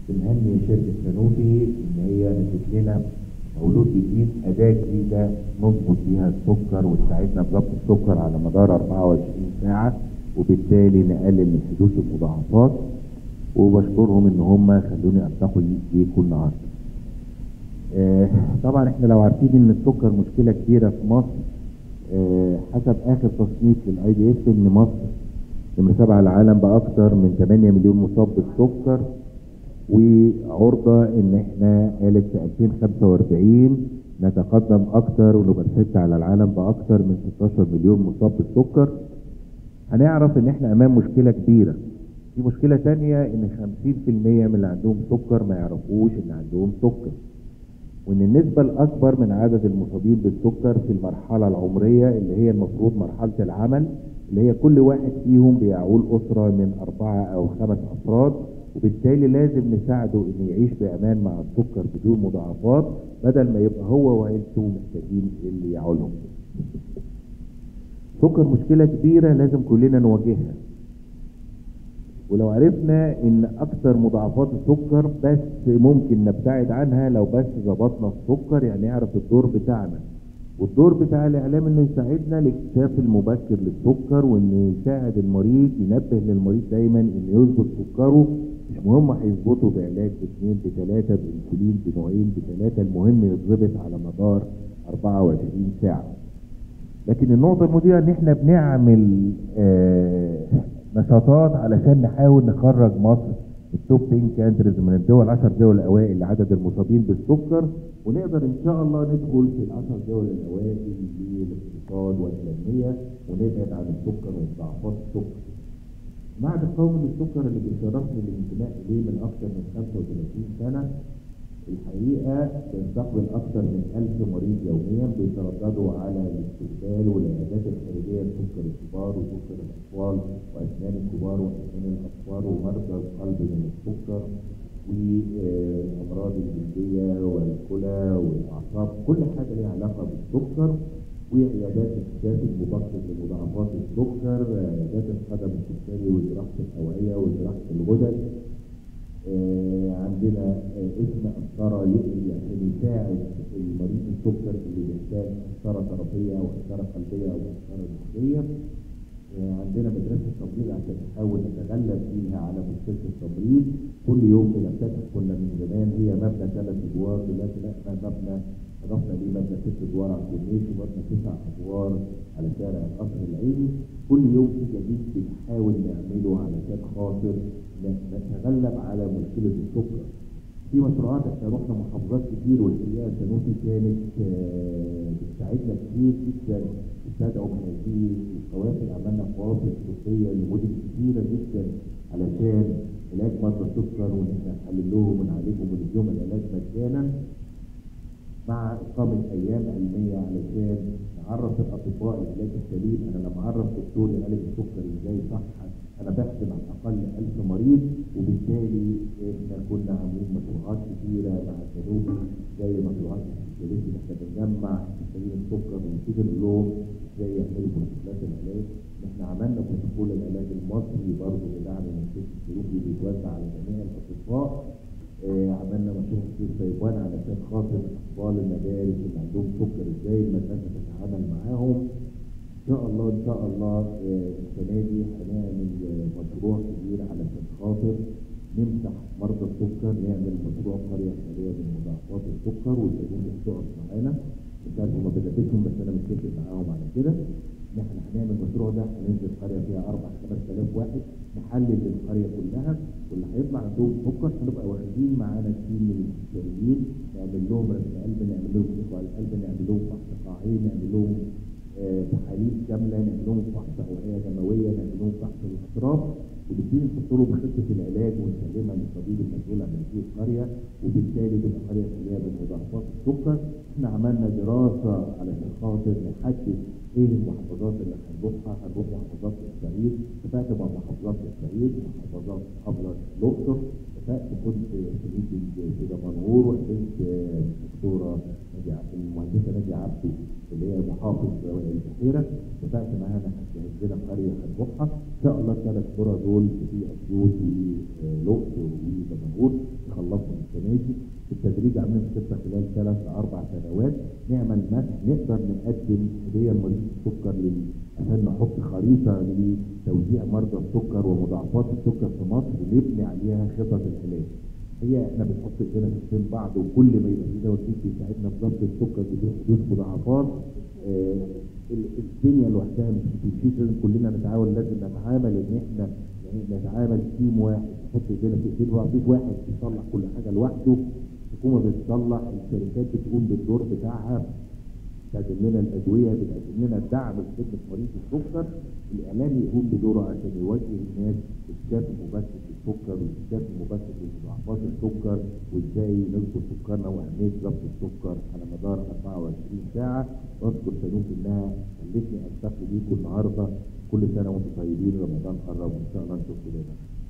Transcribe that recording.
بنهني شركة سنوفي إن هي نزلت لنا مولود جديد أداة جديدة نظبط بيها السكر وتساعدنا بضبط السكر على مدار 24 ساعة وبالتالي نقلل من حدوث المضاعفات وبشكرهم إن هم خلوني ألتقي بيكم النهارده. آه، طبعا احنا لو عارفين ان السكر مشكلة كبيرة في مصر آه، حسب اخر تصنيف للاي دي اف ان مصر نمرة سبعة على العالم بأكثر من 8 مليون مصاب بالسكر وعرضة ان احنا قالت في 2045 نتقدم اكتر ونبقى ستة على العالم باكتر من 16 مليون مصاب بالسكر هنعرف ان احنا امام مشكلة كبيرة في مشكلة تانية ان 50% من اللي عندهم سكر ما يعرفوش ان عندهم سكر وان النسبة الاكبر من عدد المصابين بالسكر في المرحلة العمرية اللي هي المفروض مرحلة العمل اللي هي كل واحد فيهم بيعول اسرة من اربعة او خمس افراد وبالتالي لازم نساعده انه يعيش بامان مع السكر بدون مضاعفات بدل ما يبقى هو وعيلته محتاجين اللي يعولهم سكر مشكلة كبيرة لازم كلنا نواجهها ولو عرفنا ان اكثر مضاعفات السكر بس ممكن نبتعد عنها لو بس ظبطنا السكر يعني نعرف الدور بتاعنا والدور بتاع الاعلام انه يساعدنا الاكتشاف المبكر للسكر وانه يساعد المريض ينبه للمريض دايما انه يظبط سكره مش مهم هيظبطه بعلاج باثنين بثلاثه بانسولين بنوعين بثلاثه المهم يتظبط على مدار 24 ساعه لكن النقطة المديرة ان احنا بنعمل آه نشاطات علشان نحاول نخرج مصر التوب 10 كانتريز من الدول 10 دول الاوائل لعدد المصابين بالسكر ونقدر ان شاء الله ندخل في العشر دول الاوائل للاقتصاد والتنمية ونبعد عن السكر ومضاعفات السكر. معهد القومي للسكر اللي بيشرفني الانتماء اليه من اكثر من 35 سنة الحقيقة بنستقبل أكثر من ألف مريض يوميا بيترددوا على الاستقبال والعيادات الخارجية لسكر الكبار وسكر الأطفال وأسنان الكبار وأسنان الأطفال ومرضى القلب من السكر والأمراض الجلدية والكلى والأعصاب كل حاجة ليها علاقة بالسكر وعيادات اكتشاف المبكر لمضاعفات السكر عيادات القدم السكري وجراحة الأوعية وجراحة الغدد آه عندنا آه اسم قسطرة عشان يساعد المريض السكر اللي بيحتاج قسطرة طرفية أو قسطرة قلبية أو قسطرة مخية آه عندنا مدرسة التمريض عشان نحاول نتغلب فيها على مشكلة التمريض كل يوم بنفتتح كنا من زمان هي مبنى ثلاث أدوار دلوقتي لا مبنى أضفنا ليه مبنى ست أدوار على الكورنيش ومبنى تسع أدوار على شارع القصر العيني كل يوم في جديد بنحاول نعمله علشان خاطر نتغلب على مشكلة السكر في مشروعات احنا رحنا محافظات كتير والحقيقة سنوفي كانت بتساعدنا كتير جدا استدعوا من هذه القوافل عملنا قوافل سلوكية لمدن كتيرة جدا علشان علاج مرضى السكر وان احنا نحلل لهم ونعالجهم ونديهم العلاج مجانا مع إقامة أيام علمية علشان نعرف الأطباء العلاج السليم أنا لما أعرف دكتور يعالج السكر إزاي صح أنا بخدم على الأقل 1000 مريض وبالتالي إحنا كنا عاملين مشروعات كتيرة مع الجنوبي زي مشروعات السبيشاليست اللي إحنا بنجمع مستشفيين السكر ونبتدي نقول لهم إزاي يعملوا بروتوكولات العلاج إحنا عملنا بروتوكول العلاج المصري برضه بدعم من الشركة الجنوبي بيتوزع على جميع الأطباء آه عملنا مشروع كتير تايوان علشان خاطر اطفال المدارس اللي عندهم سكر ازاي المدرسه تتعامل معاهم ان شاء الله ان شاء الله آه السنه دي هنعمل آه مشروع كبير علشان خاطر نمسح مرضى السكر نعمل مشروع قريه خاليه من مضاعفات السكر والجنوب تقف معانا مش عارف هم بداتهم بس انا متفق معاهم على كده ان احنا هنعمل المشروع ده هننزل قريه فيها 4 5000 واحد نحلل القريه كلها واللي هيطلع عندهم سكر هنبقى واخدين معانا تيم من الاستشاريين نعمل لهم رسم قلب نعمل لهم قطع القلب نعمل لهم فحص قاعين نعمل لهم آه تحاليل كامله نعمل لهم فحص اوعيه دمويه نعمل لهم فحص الاطراف وبالتالي نحط لهم خطه العلاج ونسلمها للطبيب المسؤول عن هذه القريه وبالتالي تبقى قريه خاليه من مضاعفات السكر احنا عملنا دراسه علشان خاطر نحدد ايه المحافظات اللي هنروحها هنروح محافظات الصعيد اتفقت مع محافظات الصعيد محافظات ابرز الاقصر اتفقت كنت خريج كده منور وقابلت الدكتوره المهندسه ناديه عبده اللي هي محافظ البحيره اتفقت معاها ان هتجهز لنا قريه هنروحها ان شاء الله الثلاث قرى دول في اسيوط والاقصر ودمنهور نخلصهم السنه دي بالتدريج عاملين خطه خلال ثلاث لاربع سنوات نعمل مسح نقدر نقدم هديه لمريض السكر لل- عشان نحط خريطه لتوزيع مرضى السكر ومضاعفات السكر في مصر نبني عليها خطط العلاج. هي احنا بنحط ايدينا في ايدين بعض وكل ما يبقى في دواء جديد بيساعدنا في ضبط السكر بدون حدوث مضاعفات آه، ال- الدنيا لوحدها مش بتمشيش لازم كلنا نتعاون لازم نتعامل ان احنا يعني نتعامل تيم واحد نحط ايدينا في ايدين بعض مفيش واحد بيصلح كل حاجه لوحده الحكومه بتصلح الشركات بتقوم بالدور بتاعها بتقدم لنا الادويه بتقدم لنا الدعم لخدمه مريض السكر الاعلام يقوم بدوره عشان يوجه الناس اكتشاف المبكر للسكر واكتشاف المبكر لمضاعفات السكر وازاي نظبط سكرنا واهميه ضبط السكر على مدار 24 ساعه واذكر سنوك انها خلتني التقي بيكم النهارده كل سنه وانتم طيبين رمضان قرب وان شاء الله نشوفكم دايما